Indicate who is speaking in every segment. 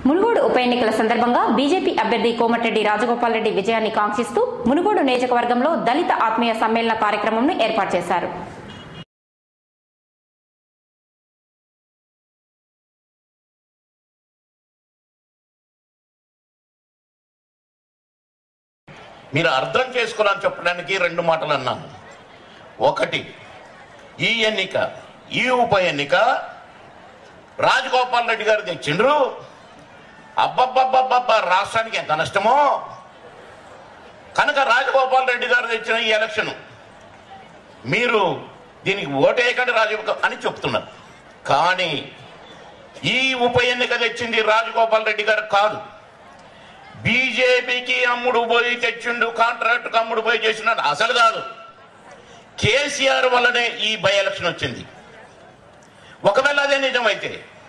Speaker 1: మునుగోడు ఉప ఎన్నికల సందర్భంగా బీజేపీ అభ్యర్థి కోమటిరెడ్డి రాజగోపాల్ రెడ్డి విజయాన్ని కాంక్షిస్తూ మునుగోడు నియోజకవర్గంలో దళిత ఆత్మీయ సమ్మేళన కార్యక్రమంను ఏర్పాటు చేశారు
Speaker 2: మీరు అర్థం చేసుకోవాలని చెప్పడానికి రెండు మాటలు అన్నాను ఒకటి ఈ ఎన్నిక ఈ ఉప ఎన్నిక రాజగోపాల్ రెడ్డి గారు తెచ్చిండ్రు అబ్బబ్బబ్బబ్బబ్బ రాష్ట్రానికి ఎంత నష్టమో కనుక రాజగోపాల్ రెడ్డి గారు తెచ్చిన ఈ ఎలక్షన్ మీరు దీనికి ఓటేయకండి రాజు అని చెప్తున్నారు కానీ ఈ ఉప ఎన్నిక తెచ్చింది రాజగోపాల్ రెడ్డి గారు కాదు బీజేపీకి అమ్ముడు పోయి తెచ్చిండు కాంట్రాక్ట్ అమ్ముడు పోయి చేసినాడు అసలు కాదు కేసీఆర్ వల్లనే ఈ బై ఎలక్షన్ వచ్చింది ఒకవేళ అదే నిజమైతే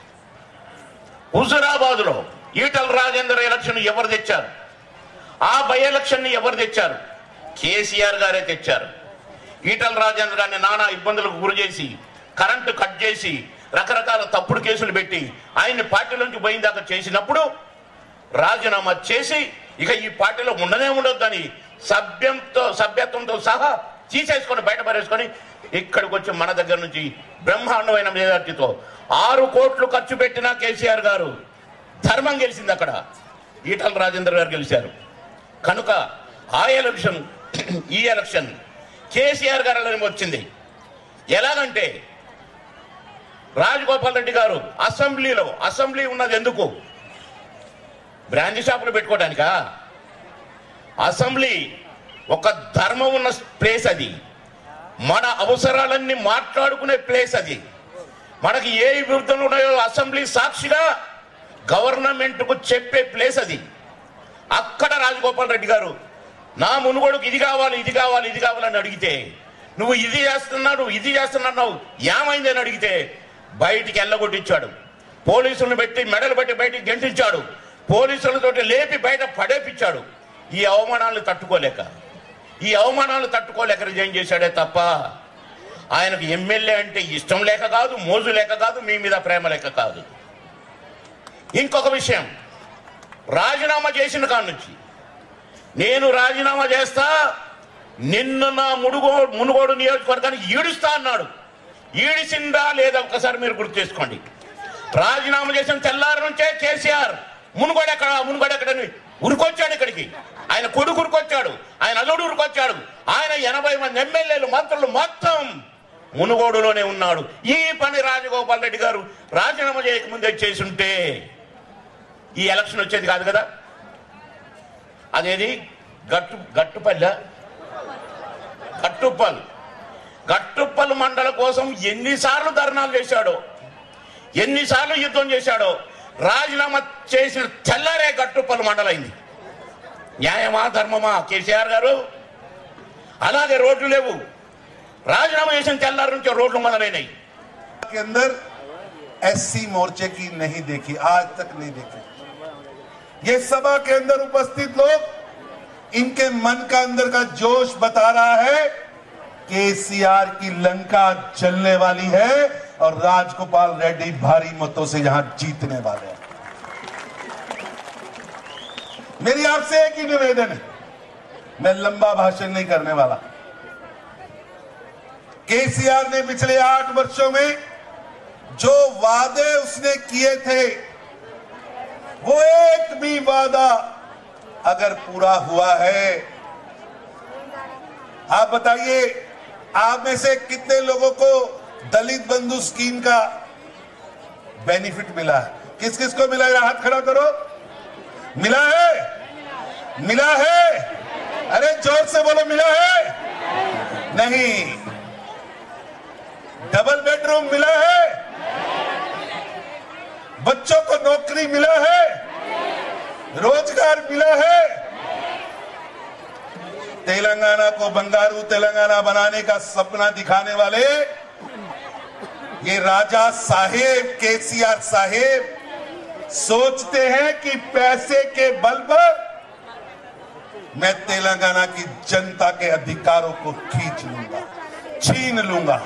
Speaker 2: హుజురాబాద్ లో ఈటల రాజేందర్ ఎలక్షన్ ఎవరు తెచ్చారు ఆ బై ఎలక్షన్ ని ఎవరు తెచ్చారు కేసీఆర్ గారే తెచ్చారు ఈటల రాజేంద్ర గారిని నానా ఇబ్బందులకు గురి చేసి కరెంటు కట్ చేసి రకరకాల తప్పుడు కేసులు పెట్టి ఆయన్ని పార్టీలోంచి పోయిందాకా చేసినప్పుడు రాజీనామా చేసి ఇక ఈ పార్టీలో ఉండనే ఉండొద్దని సభ్యంతో సభ్యత్వంతో సహా తీసేసుకొని బయట పరేసుకొని ఇక్కడికి వచ్చి మన దగ్గర నుంచి బ్రహ్మాండమైన మెజార్టీతో ఆరు కోట్లు ఖర్చు పెట్టిన కేసీఆర్ గారు ధర్మం గెలిచింది అక్కడ ఈటల రాజేందర్ గారు గెలిచారు కనుక ఆ ఎలక్షన్ ఈ ఎలక్షన్ కేసీఆర్ గారు వచ్చింది ఎలాగంటే రాజగోపాల్ రెడ్డి గారు అసెంబ్లీలో అసెంబ్లీ ఉన్నది ఎందుకు బ్రాంచ్ షాపులు పెట్టుకోవడానికా అసెంబ్లీ ఒక ధర్మం ఉన్న ప్లేస్ అది మన అవసరాలన్నీ మాట్లాడుకునే ప్లేస్ అది మనకి ఏ విరుద్ధంలో ఉన్నాయో అసెంబ్లీ సాక్షిగా గవర్నమెంట్ కు చెప్పే ప్లేస్ అది అక్కడ రాజగోపాల్ రెడ్డి గారు నా మునుగోడుకు ఇది కావాలి ఇది కావాలి ఇది కావాలని అడిగితే నువ్వు ఇది చేస్తున్నాడు ఇది చేస్తున్నావు ఏమైంది అని అడిగితే బయటికి ఎల్లగొట్టించాడు పోలీసులను పెట్టి మెడలు పెట్టి బయటికి గెంటించాడు పోలీసులతో లేపి బయట పడేపించాడు ఈ అవమానాలను తట్టుకోలేక ఈ అవమానాలు తట్టుకోలేక రిజైన్ చేశాడే తప్ప ఆయనకు ఎమ్మెల్యే అంటే ఇష్టం లేక కాదు మోజు లేక కాదు మీ మీద ప్రేమ లేక కాదు ఇంకొక విషయం రాజీనామా చేసిన కాడి నుంచి నేను రాజీనామా చేస్తా నిన్ను నా ముడుగో మునుగోడు నియోజకవర్గానికి ఈడుస్తా అన్నాడు ఈడిసిందా లేదా ఒకసారి మీరు గుర్తు చేసుకోండి రాజీనామా చేసిన తెల్లారి నుంచే కేసీఆర్ మునుగోడు ఎక్కడ మునుగోడు ఎక్కడని ఉరికొచ్చాడు ఇక్కడికి ఆయన కొడుకు ఉరికొచ్చాడు ఆయన అల్లుడు ఉరికొచ్చాడు ఆయన ఎనభై మంది ఎమ్మెల్యేలు మంత్రులు మొత్తం మునుగోడులోనే ఉన్నాడు ఈ పని రాజగోపాల్ రెడ్డి గారు రాజీనామా చేయకముందే చేసుంటే ఈ ఎలక్షన్ వచ్చేది కాదు కదా అదేది గట్టు గట్టుపల్లె గట్టుప్పల్ గట్టుప్పల్ మండల కోసం ఎన్నిసార్లు ధర్నాలు చేశాడో ఎన్నిసార్లు యుద్ధం చేశాడో రాజీనామా చేసిన తెల్లారే గట్టుప్పల్ మండలైంది న్యాయమా ధర్మమా కేసీఆర్ గారు అలాగే రోడ్లు లేవు రాజీనామా చేసిన తెల్లారి నుంచి రోడ్లు మొదలైనాయి
Speaker 3: के अंदर एससी मोर्चे की नहीं देखी आज तक नहीं देखी ये सभा के अंदर उपस्थित लोग इनके मन का अंदर का जोश बता रहा है केसीआर की लंका चलने वाली है और राजगोपाल रेड्डी भारी मतों से यहां जीतने वाले हैं मेरी आपसे एक ही निवेदन है मैं लंबा भाषण नहीं करने वाला केसीआर ने पिछले आठ वर्षों में जो वादे उसने किए थे वो एक भी वादा अगर पूरा हुआ है आप बताइए आप में से कितने लोगों को दलित बंधु स्कीम का बेनिफिट मिला है किस किस को मिला है हाथ खड़ा करो मिला है मिला है अरे जोर से बोलो मिला है नहीं डबल बेडरूम मिला है बच्चों को नौकरी मिला है रोजगार मिला है तेलंगाना को बंगारू तेलंगाना बनाने का सपना दिखाने वाले ये राजा साहेब केसीआर साहेब सोचते हैं कि पैसे के बल पर मैं तेलंगाना की जनता के अधिकारों को खींच लूंगा छीन लूंगा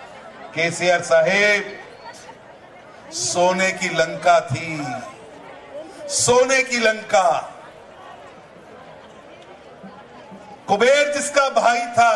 Speaker 3: केसीआर साहेब सोने की लंका थी सोने की लंका कुबेर जिसका भाई था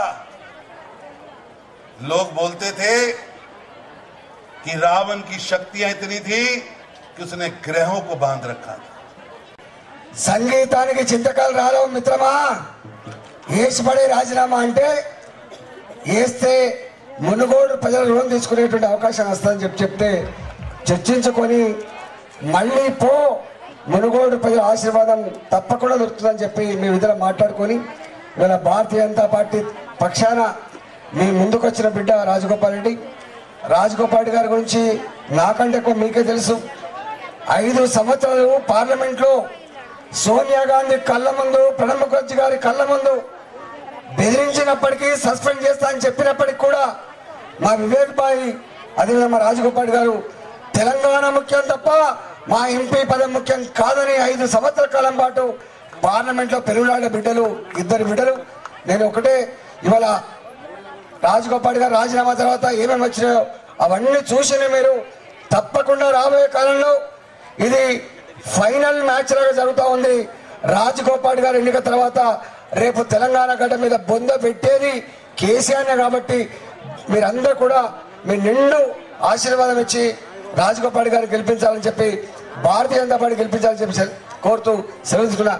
Speaker 3: लोग बोलते थे कि रावण की शक्तियां इतनी थी कि उसने ग्रहों को बांध रखा था
Speaker 4: సంగీతానికి చింతకాలు రాలవు మిత్రమా ఏసుపడే రాజీనామా అంటే వేస్తే మునుగోడు ప్రజలు రుణం తీసుకునేటువంటి అవకాశం వస్తుందని చెప్పి చెప్తే చర్చించుకొని మళ్ళీ పో మునుగోడు ప్రజల ఆశీర్వాదం తప్పకుండా దొరుకుతుందని చెప్పి మేమిద్దరం మాట్లాడుకొని ఇవాళ భారతీయ జనతా పార్టీ పక్షాన మీ ముందుకు వచ్చిన బిడ్డ రాజగోపాల్ రెడ్డి రాజగోపాల్ రెడ్డి గారి గురించి నాకంటే ఎక్కువ మీకే తెలుసు ఐదు సంవత్సరాలు పార్లమెంట్లో సోనియా గాంధీ కళ్ళ ముందు ప్రణబ్ ముఖర్జీ గారి కళ్ళ ముందు బెదిరించినప్పటికీ సస్పెండ్ చేస్తా అని చెప్పినప్పటికీ కూడా మా వివేక్ బాయ్ అదేవిధంగా మా రాజగోపాల్ గారు తెలంగాణ ముఖ్యం తప్ప మా ఎంపీ పదం ముఖ్యం కాదని ఐదు సంవత్సరాల కాలం పాటు పార్లమెంట్లో పెరుగులాడే బిడ్డలు ఇద్దరు బిడ్డలు నేను ఒకటే ఇవాళ రాజగోపాల్ గారు రాజీనామా తర్వాత ఏమేమి వచ్చినాయో అవన్నీ చూసిన మీరు తప్పకుండా రాబోయే కాలంలో ఇది ఫైనల్ మ్యాచ్ లాగా జరుగుతూ ఉంది రాజగోపాల్ గారు ఎన్నిక తర్వాత రేపు తెలంగాణ గడ్డ మీద బొంద పెట్టేది కేసీఆర్ కాబట్టి మీరందరూ కూడా మీ నిండు ఆశీర్వాదం ఇచ్చి రాజగోపాల్ గారు గెలిపించాలని చెప్పి భారతీయ జనతా పార్టీ గెలిపించాలని చెప్పి సెల- కోరుతూ సెలవుతున్నా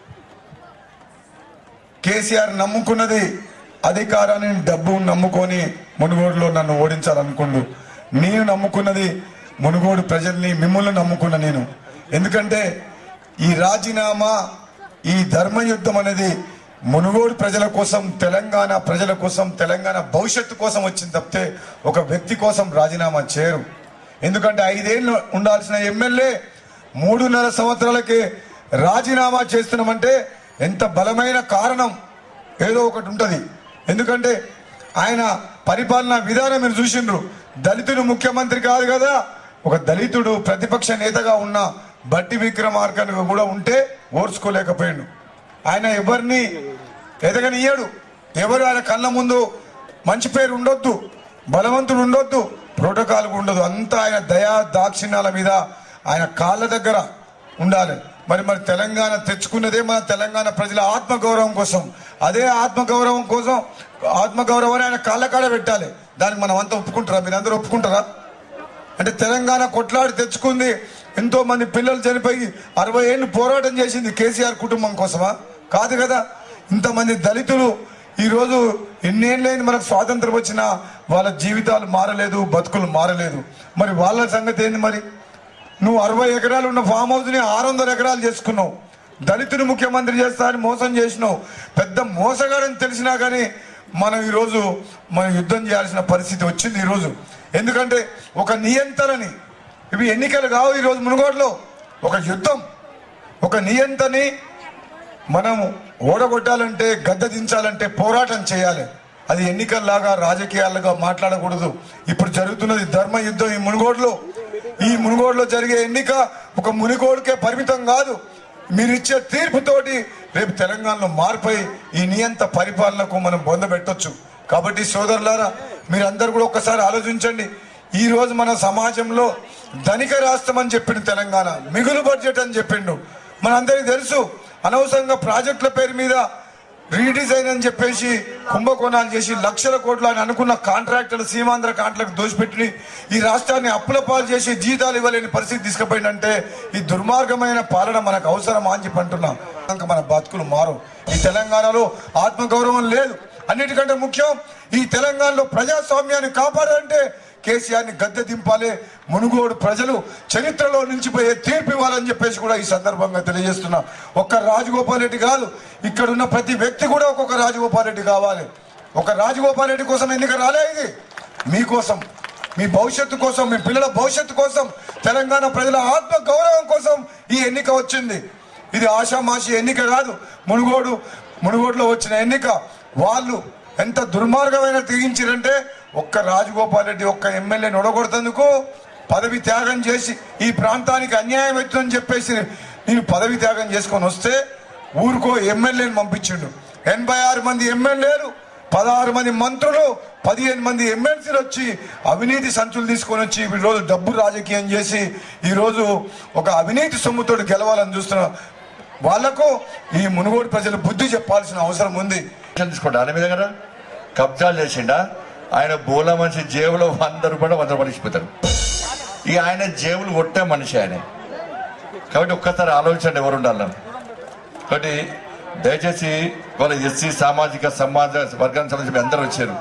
Speaker 5: కేసీఆర్ నమ్ముకున్నది అధికారాన్ని డబ్బు నమ్ముకొని మునుగోడులో నన్ను ఓడించాలనుకుండు నేను నమ్ముకున్నది మునుగోడు ప్రజల్ని మిమ్మల్ని నమ్ముకున్న నేను ఎందుకంటే ఈ రాజీనామా ఈ ధర్మయుద్ధం అనేది మునుగోడు ప్రజల కోసం తెలంగాణ ప్రజల కోసం తెలంగాణ భవిష్యత్తు కోసం వచ్చింది తప్పితే ఒక వ్యక్తి కోసం రాజీనామా చేయరు ఎందుకంటే ఐదేళ్ళు ఉండాల్సిన ఎమ్మెల్యే మూడున్నర సంవత్సరాలకే రాజీనామా చేస్తున్నామంటే ఎంత బలమైన కారణం ఏదో ఒకటి ఉంటుంది ఎందుకంటే ఆయన పరిపాలనా విధానం మీరు చూసిండ్రు దళితుడు ముఖ్యమంత్రి కాదు కదా ఒక దళితుడు ప్రతిపక్ష నేతగా ఉన్న బట్టి విక్రమార్కన్ కూడా ఉంటే ఓర్చుకోలేకపోయాడు ఆయన ఎవరిని ఎదగనియ్యాడు ఎవరు ఆయన కళ్ళ ముందు మంచి పేరు ఉండొద్దు బలవంతుడు ఉండొద్దు ప్రోటోకాల్ ఉండదు అంతా ఆయన దయా దాక్షిణ్యాల మీద ఆయన కాళ్ళ దగ్గర ఉండాలి మరి మరి తెలంగాణ తెచ్చుకున్నదే మన తెలంగాణ ప్రజల ఆత్మగౌరవం కోసం అదే ఆత్మగౌరవం కోసం ఆత్మగౌరవాన్ని ఆయన కాళ్ళ కాడ పెట్టాలి దానికి మనం అంతా ఒప్పుకుంటారా మీరు అందరూ ఒప్పుకుంటారా అంటే తెలంగాణ కొట్లాడి తెచ్చుకుంది ఎంతో మంది పిల్లలు చనిపోయి అరవై ఏళ్ళు పోరాటం చేసింది కేసీఆర్ కుటుంబం కోసమా కాదు కదా ఇంతమంది దళితులు ఈ రోజు ఎన్నేళ్ళైంది మనకు స్వాతంత్రం వచ్చినా వాళ్ళ జీవితాలు మారలేదు బతుకులు మారలేదు మరి వాళ్ళ సంగతి ఏంది మరి నువ్వు అరవై ఎకరాలు ఉన్న ఫామ్ హౌస్ ని ఆరు వందల ఎకరాలు చేసుకున్నావు దళితుని ముఖ్యమంత్రి చేస్తా అని మోసం చేసినావు పెద్ద మోసగాడని తెలిసినా కానీ మనం ఈరోజు మనం యుద్ధం చేయాల్సిన పరిస్థితి వచ్చింది ఈరోజు ఎందుకంటే ఒక నియంత్రణని ఇవి ఎన్నికలు కావు ఈరోజు మునుగోడులో ఒక యుద్ధం ఒక నియంతని మనం ఓడగొట్టాలంటే గద్దె దించాలంటే పోరాటం చేయాలి అది ఎన్నికల్లాగా రాజకీయాలుగా మాట్లాడకూడదు ఇప్పుడు జరుగుతున్నది ధర్మ యుద్ధం ఈ మునుగోడులో ఈ మునుగోడులో జరిగే ఎన్నిక ఒక మునుగోడుకే పరిమితం కాదు మీరు ఇచ్చే తీర్పుతోటి రేపు తెలంగాణలో మార్పై ఈ నియంత పరిపాలనకు మనం బొందబెట్టొచ్చు కాబట్టి సోదరులారా మీరందరూ కూడా ఒక్కసారి ఆలోచించండి ఈ రోజు మన సమాజంలో ధనిక రాష్ట్రం అని చెప్పిండు తెలంగాణ మిగులు బడ్జెట్ అని చెప్పిండు మనందరికీ తెలుసు అనవసరంగా ప్రాజెక్టుల పేరు మీద రీడిజైన్ అని చెప్పేసి కుంభకోణాలు చేసి లక్షల కోట్లు అని అనుకున్న కాంట్రాక్టర్లు సీమాంధ్ర కాంట్రాక్ట్ దోచిపెట్టి ఈ రాష్ట్రాన్ని అప్పుల పాలు చేసి జీతాలు ఇవ్వలేని పరిస్థితి తీసుకుపోయిందంటే ఈ దుర్మార్గమైన పాలన మనకు అవసరమా అని చెప్పి అంటున్నాం ఇంకా మన బతుకులు మారు ఈ తెలంగాణలో ఆత్మగౌరవం లేదు అన్నిటికంటే ముఖ్యం ఈ తెలంగాణలో ప్రజాస్వామ్యాన్ని కాపాడాలంటే కేసీఆర్ ని గద్దె దింపాలి మునుగోడు ప్రజలు చరిత్రలో నిలిచిపోయే తీర్పు ఇవ్వాలని చెప్పేసి కూడా ఈ సందర్భంగా తెలియజేస్తున్నా ఒక్క రాజగోపాల్ రెడ్డి కాదు ఇక్కడ ఉన్న ప్రతి వ్యక్తి కూడా ఒక్కొక్క రాజగోపాల్ రెడ్డి కావాలి ఒక రాజగోపాల్ రెడ్డి కోసం ఎన్నిక రాలే ఇది మీకోసం మీ భవిష్యత్తు కోసం మీ పిల్లల భవిష్యత్తు కోసం తెలంగాణ ప్రజల ఆత్మ గౌరవం కోసం ఈ ఎన్నిక వచ్చింది ఇది ఆషామాషి ఎన్నిక కాదు మునుగోడు మునుగోడులో వచ్చిన ఎన్నిక వాళ్ళు ఎంత దుర్మార్గమైన తెగించారంటే ఒక్క రాజగోపాల్ రెడ్డి ఒక్క ఎమ్మెల్యేని ఒడగొడుతందుకు పదవి త్యాగం చేసి ఈ ప్రాంతానికి అన్యాయం అవుతుందని చెప్పేసి నేను పదవి త్యాగం చేసుకొని వస్తే ఊరికో ఎమ్మెల్యేని పంపించిండు ఎనభై ఆరు మంది ఎమ్మెల్యేలు పదహారు మంది మంత్రులు పదిహేను మంది ఎమ్మెల్సీలు వచ్చి అవినీతి సంచులు తీసుకొని వచ్చి ఈ రోజు డబ్బు రాజకీయం చేసి ఈ రోజు ఒక అవినీతి సొమ్ముతోటి గెలవాలని చూస్తున్న వాళ్లకు ఈ మునుగోడు ప్రజలు బుద్ధి చెప్పాల్సిన అవసరం ఉంది
Speaker 6: తీసుకోండి ఆయన మీద కదా కబ్జాలు చేసిండా ఆయన బోలా మనిషి జేబులో వంద రూపాయలు వంద రూపాయలు ఇచ్చిపోతారు ఇక ఆయన జేబులు కొట్టే మనిషి ఆయన కాబట్టి ఒక్కసారి ఆలోచించండి ఎవరు ఉండాలని కాబట్టి దయచేసి వాళ్ళ ఎస్సీ సామాజిక సమాజ వర్గానికి సంబంధించి అందరూ వచ్చారు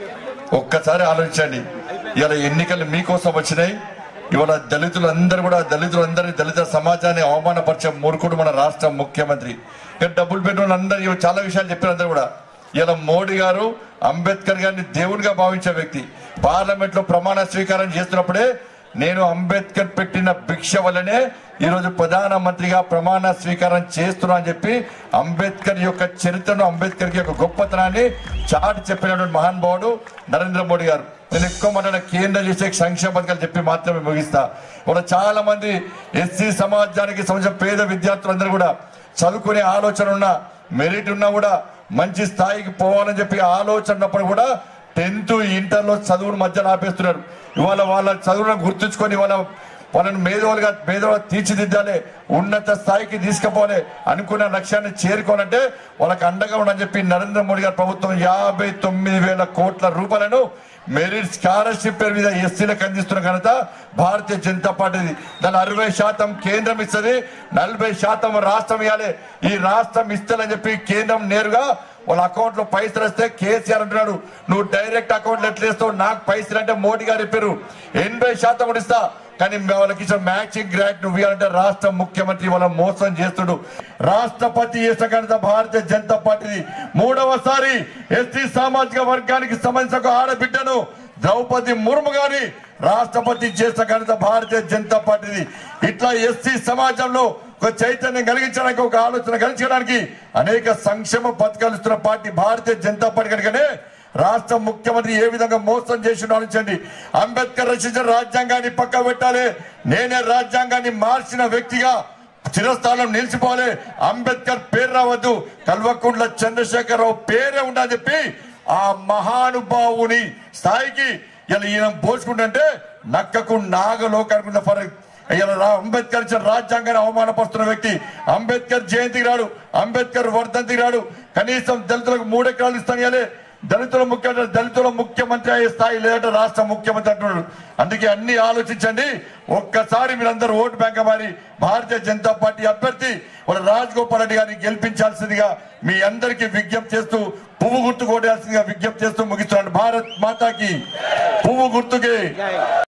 Speaker 6: ఒక్కసారి ఆలోచించండి ఇవాళ ఎన్నికలు మీకోసం వచ్చినాయి ఇవాళ దళితులందరూ కూడా దళితులందరినీ దళిత సమాజాన్ని అవమానపరిచే మూర్ఖుడు మన రాష్ట్ర ముఖ్యమంత్రి ఇక డబ్బులు పెట్టిన అందరూ ఇవాళ చాలా విషయాలు చెప్పారు అందరూ కూడా ఇలా మోడీ గారు అంబేద్కర్ గారిని దేవుడిగా భావించే వ్యక్తి పార్లమెంట్ లో ప్రమాణ స్వీకారం చేస్తున్నప్పుడే నేను అంబేద్కర్ పెట్టిన భిక్ష వల్లనే ఈరోజు ప్రధానమంత్రిగా ప్రమాణ స్వీకారం చేస్తున్నా అని చెప్పి అంబేద్కర్ యొక్క చరిత్రను అంబేద్కర్ యొక్క గొప్పతనాన్ని చాటి చెప్పినటువంటి మహానుభావుడు నరేంద్ర మోడీ గారు నేను ఎక్కువ మాట్లాడిన కేంద్ర చేసే సంక్షేమ పథకాలు చెప్పి మాత్రమే ముగిస్తా ఇప్పుడు చాలా మంది ఎస్సీ సమాజానికి సంబంధించిన పేద విద్యార్థులందరూ కూడా చదువుకునే ఆలోచన ఉన్నా మెరిట్ ఉన్నా కూడా మంచి స్థాయికి పోవాలని చెప్పి ఆలోచన ఉన్నప్పుడు కూడా టెన్త్ ఇంటర్ లో చదువును మధ్యలో ఆపేస్తున్నారు ఇవాళ వాళ్ళ చదువులను గుర్తుంచుకొని ఇవాళ వాళ్ళని మేధోలుగా మేధోలుగా తీర్చిదిద్దాలి ఉన్నత స్థాయికి తీసుకుపోవాలి అనుకున్న లక్ష్యాన్ని చేరుకోవాలంటే వాళ్ళకి అండగా ఉండని చెప్పి నరేంద్ర మోడీ గారి ప్రభుత్వం యాభై తొమ్మిది వేల కోట్ల రూపాయలను మెరిట్ స్కాలర్షిప్ పేరు మీద ఎస్సీలకు అందిస్తున్న ఘనత భారతీయ జనతా పార్టీది దాని అరవై శాతం కేంద్రం ఇస్తుంది నలభై శాతం రాష్ట్రం ఇవ్వాలి ఈ రాష్ట్రం ఇస్తానని చెప్పి కేంద్రం నేరుగా వాళ్ళ అకౌంట్ లో పైసలు వస్తే కేసీఆర్ అంటున్నాడు నువ్వు డైరెక్ట్ అకౌంట్ ఎట్లా వేస్తావు నాకు పైసలు అంటే మోడీ గారు చెప్పారు ఎనభై శాతం కూడా ఇస్తా కానీ వాళ్ళకి ఇచ్చిన మ్యాచింగ్ గ్రాంట్ నువ్వు ఇవ్వాలంటే రాష్ట్ర ముఖ్యమంత్రి వాళ్ళ మోసం చేస్తుడు రాష్ట్రపతి చేసిన ఘనత భారతీయ జనతా పార్టీది మూడవసారి ఎస్టీ సామాజిక వర్గానికి సంబంధించిన ఒక ఆడబిడ్డను ద్రౌపది ముర్ము గారి రాష్ట్రపతి చేసిన ఘనత భారతీయ జనతా పార్టీది ఇట్లా ఎస్సీ సమాజంలో ఒక చైతన్యం కలిగించడానికి ఒక ఆలోచన కలిగించడానికి అనేక సంక్షేమ పథకాలు ఇస్తున్న పార్టీ భారతీయ జనతా పార్టీ కనుకనే రాష్ట్ర ముఖ్యమంత్రి ఏ విధంగా మోసం చేసి ఆలోచించండి అంబేద్కర్ రచించిన రాజ్యాంగాన్ని పక్క పెట్టాలి నేనే రాజ్యాంగాన్ని మార్చిన వ్యక్తిగా చిరస్థానం నిలిచిపోవాలి అంబేద్కర్ పేరు రావద్దు కల్వకుంట్ల చంద్రశేఖరరావు పేరే ఉండాలని చెప్పి ఆ మహానుభావుని స్థాయికి ఇలా ఈయన పోల్చుకుంటుంటే నక్కకు నాగలోకానికి ఫరక్ ఇలా రా- అంబేద్కర్ ఇచ్చిన రాజ్యాంగాన్ని అవమానపరుస్తున్న వ్యక్తి అంబేద్కర్ జయంతికి రాడు అంబేద్కర్ వర్ధంతికి రాడు కనీసం దళితులకు మూడు ఎకరాలు ఇస్తాను ఇవ్వాలి దళితుల ముఖ్యమంత్రి దళితుల ముఖ్యమంత్రి అయ్యే స్థాయి లేదంటే రాష్ట్ర ముఖ్యమంత్రి అంటున్నాడు అందుకే అన్ని ఆలోచించండి ఒక్కసారి మీరందరూ ఓటు బ్యాంక్ మారి భారతీయ జనతా పార్టీ అభ్యర్థి వాళ్ళ రాజగోపాల్ రెడ్డి గారిని గెలిపించాల్సిందిగా మీ అందరికీ విజ్ఞప్తి చేస్తూ పువ్వు గుర్తు కొట్టేయాల్సిందిగా విజ్ఞప్తి చేస్తూ ముగిస్తున్నాను భారత్ మాతాకి పువ్వు గుర్తుకి